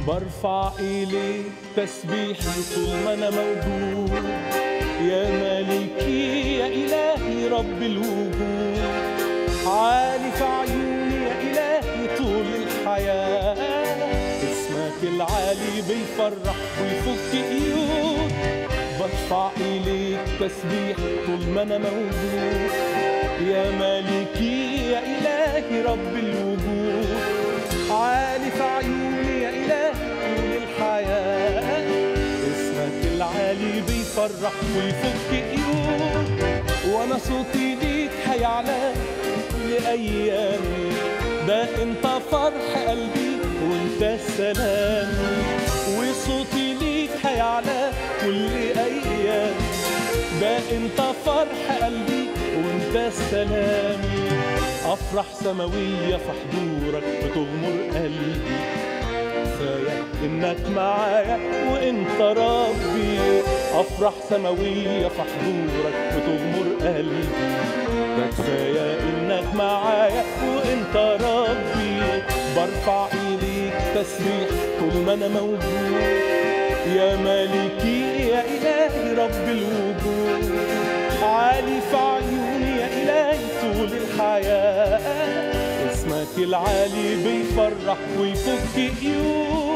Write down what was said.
برفع إليك تسبيحي طول ما أنا موجود يا مالكي يا إلهي رب الوجود عالي في عيوني يا إلهي طول الحياة اسمك العالي بيفرح ويفك قيود برفع إليك تسبيح طول ما أنا موجود يا مالكي يا إلهي رب الوجود عالي في عيوني يا إلهي طول الحياة اسمك العالي بيفرح ويفك قيود وانا صوتي ليك هيعلى لأيامي ده انت فرح قلبي وانت سلامي وصوتي ليك هيعلى كل ايامي ده انت فرح قلبي وانت سلامي افرح سماوية في حضورك بتغمر قلبي كفاية انك معايا وانت ربي افرح سماوية في حضورك بتغمر قلبي ده كفاية انك معايا وانت ربي برفع ايديك تسبيح طول ما انا موجود يا مالكي يا الهي رب الوجود عالي في عيوني يا الهي طول الحياه اسمك العالي بيفرح ويفك قيود